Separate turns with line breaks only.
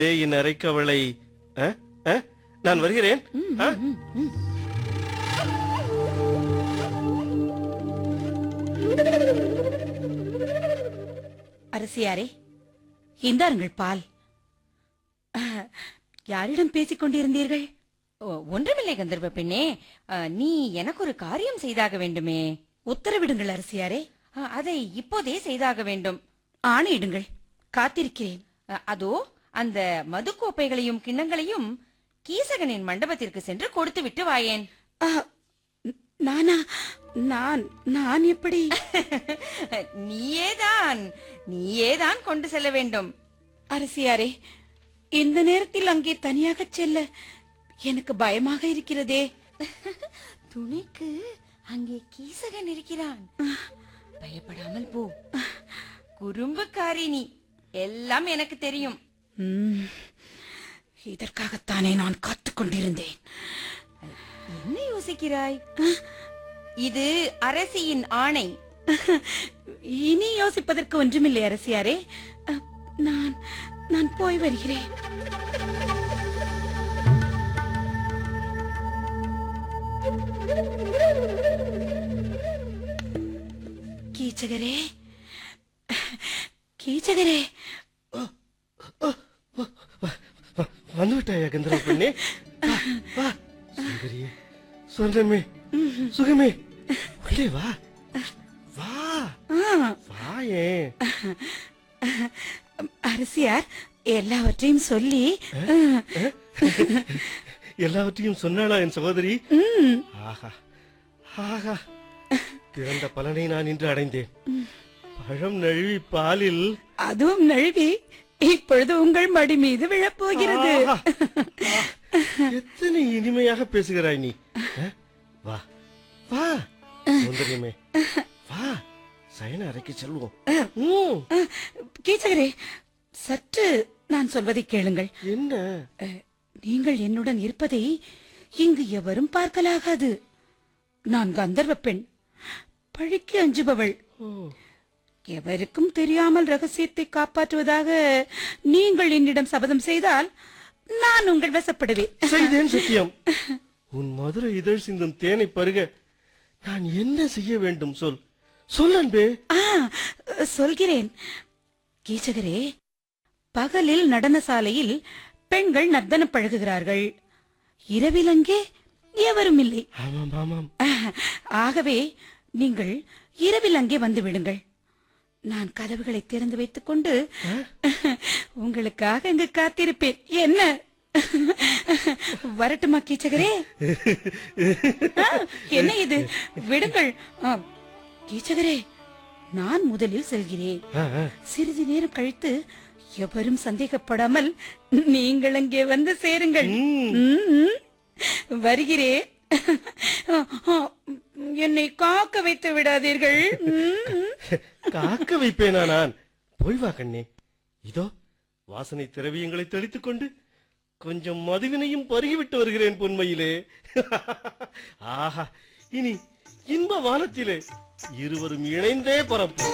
என் அரைக்கவளை ஆ? ஆ? நான் வருகிறேன் ஆ?
அரசியாரே இந்தாருங்கள் பால் அஹ், யாரிடம் பேசிக் கொண்டிருந்தீர்கள்
ஓ, ஒன்றுமில்லை கந்தர்வ பெண்ணே அ, நீ எனக்கு ஒரு காரியம் செய்தாக வேண்டுமே
உத்தரவிடுங்கள் அரசியாரே
அ, அதை இப்போதே செய்தாக வேண்டும்
ஆணையிடுங்கள் காத்திருக்கிறேன்
அ, அதோ அந்த மது கோப்பைகளையும் கிண்ணங்களையும் கீசகனின் மண்டபத்திற்கு சென்று கொடுத்து விட்டு வாயேன்
அஹ், ந- நானா நான் நான் எப்படி
நீயேதான் நீயேதான் கொண்டு செல்ல வேண்டும்
அரசியாரே இந்த நேரத்தில் அங்கே தனியாக செல்ல எனக்கு பயமாக இருக்கிறதே
துணிக்கு அங்கே கீசகன் இருக்கிறான் பயப்படாமல் போ குறும்புக்காரி நீ எல்லாம் எனக்கு தெரியும்
ம், இதற்காகத்தானே நான் காத்துக் கொண்டிருந்தேன்
என்ன யோசிக்கிறாய் இது அரசியின் ஆணை
இனி யோசிப்பதற்கு ஒன்றுமில்லை அரசியாரே அஹ், நான் நான் போய் வருகிறேன் கீச்சகரே கீச்சகரே
வ- வந்து விட்டாயா கந்தர்வ பெண்ணே வா, வா சுந்தரியே சொர்ணமே சுகமே உள்ளே வா வா
ஆ,
வாயே
அரசியார் எல்லாவற்றையும் சொல்லி அஹ்,
எல்லாவற்றையும் சொன்னாளா என் சகோதரி
ம்,
ஆஹா ஆஹா பிறந்த பலனை நான் இன்று அடைந்தேன் பழம் நழுவி பாலில்
அதுவும் நழுவி இப்பொழுது உங்கள் மடி மீது விழப்போகிறது
ஆஹா. ஆ, எத்தனை இனிமையாக பேசுகிறாய் நீ அஹ், வா வா சுந்தரியமே வா சயன அறைக்கு செல்வோம் ம்,
அஹ், கீச்சகரே சற்று நான் சொல்வதை கேளுங்கள்
என்ன
அஹ், நீங்கள் என்னுடன் இருப்பதை இங்கு எவரும் பார்க்கலாகாது நான் கந்தர்வ பெண் பழிக்கு அஞ்சுபவள்
ஓ,
எவருக்கும் தெரியாமல் ரகசியத்தை காப்பாற்றுவதாக நீங்கள் என்னிடம் சபதம் செய்தால் நான் உங்கள் வசப்படுவேன்
செய்தேன் சத்தியம் உன் மதுரை இதழ் சிந்தும் தேனை பருக நான் என்ன செய்ய வேண்டும் சொல் சொல் அன்பே
ஆ சொல்கிறேன் கீச்சகரே பகலில் நடனசாலையில் பெண்கள் நர்த்தனம் பழகுகிறார்கள் இரவில் அங்கே எவரும் இல்லை
ஆமாம் ஆமாம்
ஆகவே நீங்கள் இரவில் அங்கே வந்து விடுங்கள் நான் கதவுகளை திறந்து வைத்துக் கொண்டு உங்களுக்காக அங்கு காத்திருப்பேன் என்ன வரட்டுமா கீச்சகரே ஆ, என்ன இது விடுங்கள் ஆ, கீச்சகரே நான் முதலில் செல்கிறேன்
ஆ, ஆ.
சிறிது நேரம் கழித்து எவரும் சந்தேகப்படாமல் நீங்கள் அங்கே வந்து சேருங்கள்
ம்.
ம், வருகிறேன் என்னை காக்க வைத்து விடாதீர்கள் ம்.
காக்க வைப்பேனா நான் போய் வா கண்ணே இதோ வாசனை திரவியங்களை தெளித்துக் கொண்டு கொஞ்சம் மதுவினையும் பருகிவிட்டு வருகிறேன் பொன்மையிலே ஆஹா இனி இன்ப வானத்திலே இருவரும் இணைந்தே பரப்போம்